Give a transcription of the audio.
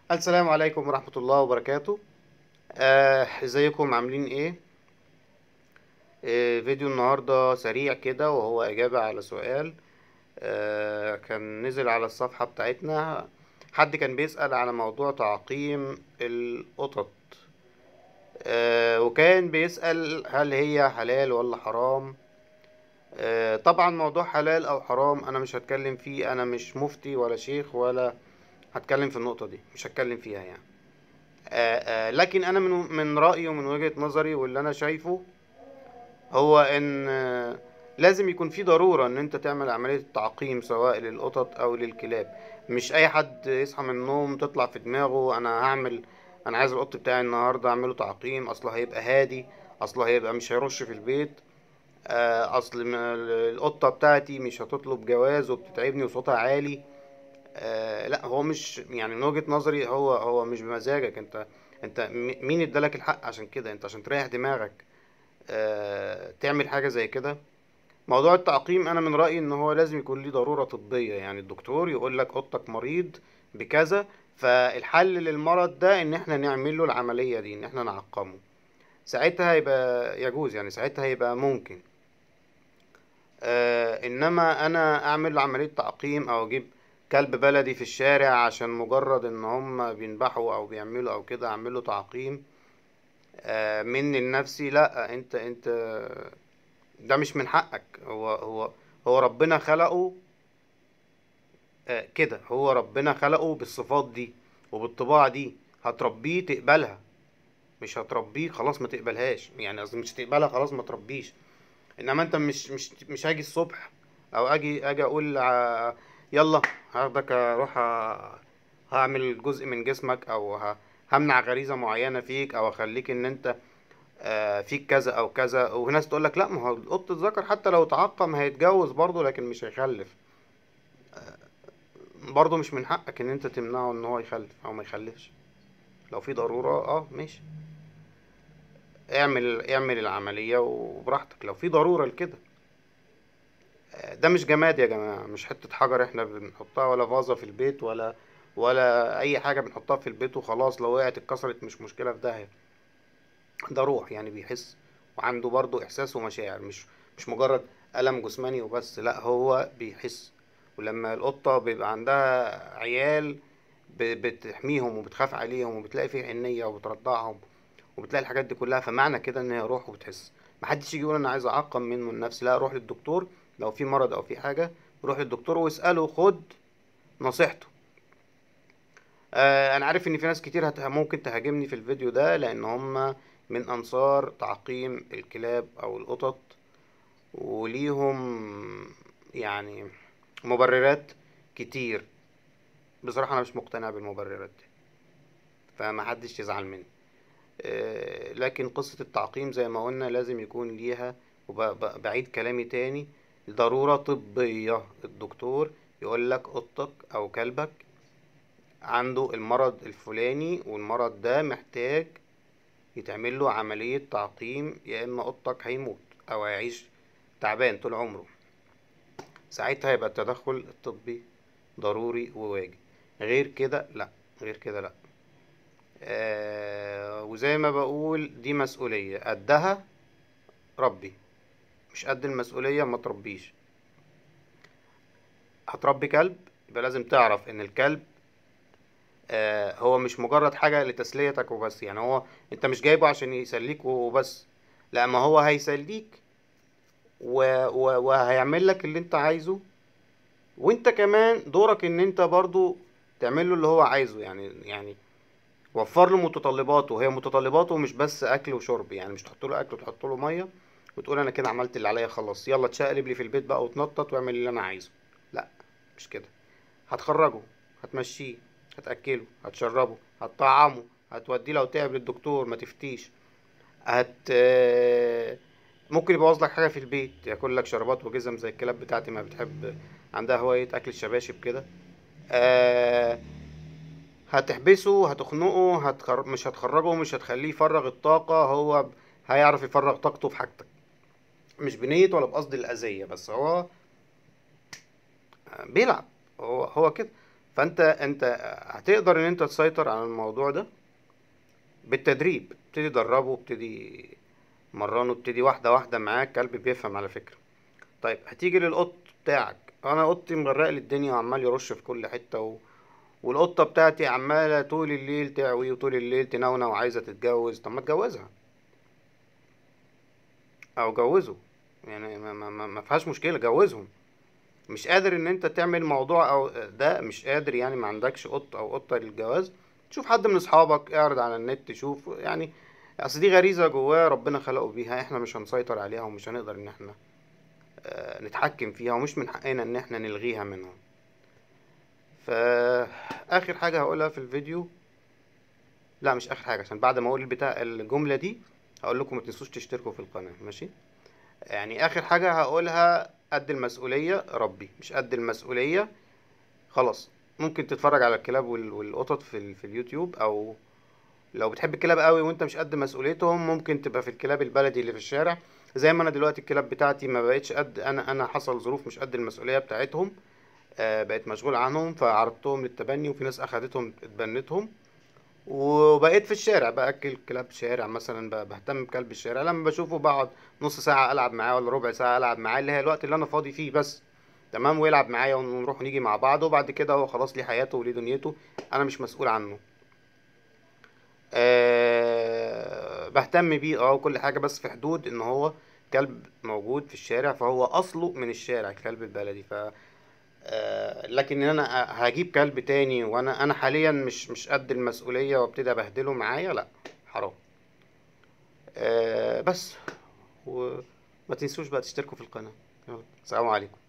السلام عليكم ورحمة الله وبركاته آه، ازيكم عاملين ايه آه، فيديو النهاردة سريع كده وهو اجابة على سؤال آه، كان نزل على الصفحة بتاعتنا حد كان بيسأل على موضوع تعقيم القطط آه، وكان بيسأل هل هي حلال ولا حرام آه، طبعا موضوع حلال او حرام انا مش هتكلم فيه انا مش مفتي ولا شيخ ولا هتكلم في النقطة دي مش هتكلم فيها يعني آه آه لكن انا من من رأيي ومن وجهة نظري واللي انا شايفه هو ان آه لازم يكون في ضرورة ان انت تعمل عملية تعقيم سواء للقطط او للكلاب مش اي حد يصحى من النوم تطلع في دماغه انا هعمل انا عايز القط بتاعي النهاردة اعمله تعقيم اصله هيبقى هادي اصله هيبقى مش هيرش في البيت آه اصل ما- القطة بتاعتي مش هتطلب جواز وبتتعبني وصوتها عالي آه لا هو مش يعني من وجهة نظري هو هو مش بمزاجك انت انت م- مين ادالك الحق عشان كده انت عشان تريح دماغك آه تعمل حاجة زي كده موضوع التعقيم انا من رأيي ان هو لازم يكون ليه ضرورة طبية يعني الدكتور يقول لك قطك مريض بكذا فالحل للمرض ده ان احنا نعمل له العملية دي ان احنا نعقمه ساعتها يبقى يجوز يعني ساعتها يبقى ممكن آه انما انا اعمل عملية تعقيم او اجيب كلب بلدي في الشارع عشان مجرد ان هم بينبحوا او بيعملوا او كده اعمله تعقيم آه مني لنفسي لا انت انت ده مش من حقك هو هو هو ربنا خلقه آه كده هو ربنا خلقه بالصفات دي وبالطباع دي هتربيه تقبلها مش هتربيه خلاص ما تقبلهاش يعني قصدي مش تقبلها خلاص ما تربيش انما انت مش مش مش هاجي الصبح او اجي اجي اقول ع- يلا هاخدك اروح أ- هعمل جزء من جسمك او ه- همنع غريزة معينة فيك او اخليك ان انت آه، فيك كذا او كذا وناس تقول لك لا ما هو القط الذكر حتى لو تعقم هيتجوز برضه لكن مش هيخلف برضه مش من حقك ان انت تمنعه ان هو يخلف او ما يخلفش لو في ضرورة اه ماشي اعمل اعمل العملية وبراحتك لو في ضرورة لكده ده مش جماد يا جماعة مش حتة حجر احنا بنحطها ولا فازة في البيت ولا ولا أي حاجة بنحطها في البيت وخلاص لو وقعت اتكسرت مش مشكلة في داهية ده روح يعني بيحس وعنده برضو إحساس ومشاعر مش مش مجرد ألم جسماني وبس لا هو بيحس ولما القطة بيبقى عندها عيال ب- بتحميهم وبتخاف عليهم وبتلاقي فيه حنية وبترضعهم وبتلاقي الحاجات دي كلها فمعنى كده ان هي روح وبتحس محدش يجي يقول انا عايز اعقم منه النفس لا روح للدكتور لو في مرض او في حاجه روح للدكتور واساله خد نصيحته آه انا عارف ان في ناس كتير هت... ممكن تهاجمني في الفيديو ده لان هم من انصار تعقيم الكلاب او القطط وليهم يعني مبررات كتير بصراحه انا مش مقتنع بالمبررات دي فمحدش يزعل مني آه، لكن قصة التعقيم زي ما قلنا لازم يكون ليها وبعيد كلامي تاني ضرورة طبية الدكتور يقول لك قطك أو كلبك عنده المرض الفلاني والمرض ده محتاج يتعمل له عملية تعقيم يا إما قطك هيموت أو هيعيش تعبان طول عمره ساعتها يبقى التدخل الطبي ضروري وواجب غير كده لا غير كده لا آه وزي ما بقول دي مسؤولية قدها ربي مش قد المسؤولية ما تربيش هتربي كلب يبقى لازم تعرف ان الكلب آه هو مش مجرد حاجة لتسليتك وبس يعني هو انت مش جايبه عشان يسليك وبس لا ما هو هيسليك و... و... وهيعمل لك اللي انت عايزه وانت كمان دورك ان انت برضو تعمل له اللي هو عايزه يعني يعني وفر له متطلباته هي متطلباته مش بس اكل وشرب يعني مش تحط له اكل وتحط له ميه وتقول انا كده عملت اللي عليا خلاص يلا تشقلب لي في البيت بقى وتنطط واعمل اللي انا عايزه لا مش كده هتخرجه هتمشيه هتاكله هتشربه هتطعمه هتوديه لو تعب للدكتور ما تفتيش هت آه، ممكن يبوظ لك حاجه في البيت ياكل لك شربات وجزم زي الكلاب بتاعتي ما بتحب عندها هوايه اكل الشباشب كده آه هتحبسه هتخنقه هتخر... مش هتخرجه مش هتخليه يفرغ الطاقة هو ب- هيعرف يفرغ طاقته في حاجتك مش بنية ولا بقصد الأذية بس هو بيلعب هو هو كده فانت انت هتقدر ان انت تسيطر على الموضوع ده بالتدريب ابتدي دربه ابتدي مرنه ابتدي واحدة واحدة معاه الكلب بيفهم على فكرة طيب هتيجي للقط بتاعك انا قطي مغرق لي الدنيا وعمال يرش في كل حتة و... والقطة بتاعتي عمالة طول الليل تعوي وطول الليل تنونة وعايزة تتجوز طب ما تجوزها او جوزه يعني ما, ما, ما ما فيهاش مشكلة جوزهم مش قادر ان انت تعمل موضوع او ده مش قادر يعني ما عندكش قط او قطة للجواز شوف حد من اصحابك اعرض على النت شوف يعني اصل دي غريزة جواه ربنا خلقه بيها احنا مش هنسيطر عليها ومش هنقدر ان احنا آه، نتحكم فيها ومش من حقنا ان احنا نلغيها منهم فاخر حاجة هقولها في الفيديو لا مش اخر حاجة عشان بعد ما اقول بتاع الجملة دي هقول لكم ما تنسوش تشتركوا في القناة ماشي يعني اخر حاجة هقولها قد المسؤولية ربي مش قد المسؤولية خلاص ممكن تتفرج على الكلاب وال- والقطط في, ال- في اليوتيوب او لو بتحب الكلاب قوي وانت مش قد مسؤوليتهم ممكن تبقى في الكلاب البلدي اللي في الشارع زي ما انا دلوقتي الكلاب بتاعتي ما بقتش قد انا انا حصل ظروف مش قد المسؤولية بتاعتهم آه بقيت مشغول عنهم فعرضتهم للتبني وفي ناس اخدتهم اتبنتهم وبقيت في الشارع باكل كلاب شارع مثلا ب- بهتم بكلب الشارع لما بشوفه بقعد نص ساعه العب معاه ولا ربع ساعه العب معاه اللي هي الوقت اللي انا فاضي فيه بس تمام ويلعب معايا ونروح ونيجي مع بعض وبعد كده هو خلاص ليه حياته وليه دنيته انا مش مسؤول عنه أه بهتم بيه اه وكل حاجه بس في حدود ان هو كلب موجود في الشارع فهو اصله من الشارع الكلب البلدي ف آه، لكن ان انا هجيب كلب تاني وانا انا حاليا مش مش قد المسؤوليه وابتدي ابهدله معايا لا حرام آه، بس وما تنسوش بقى تشتركوا في القناه يلا سلام عليكم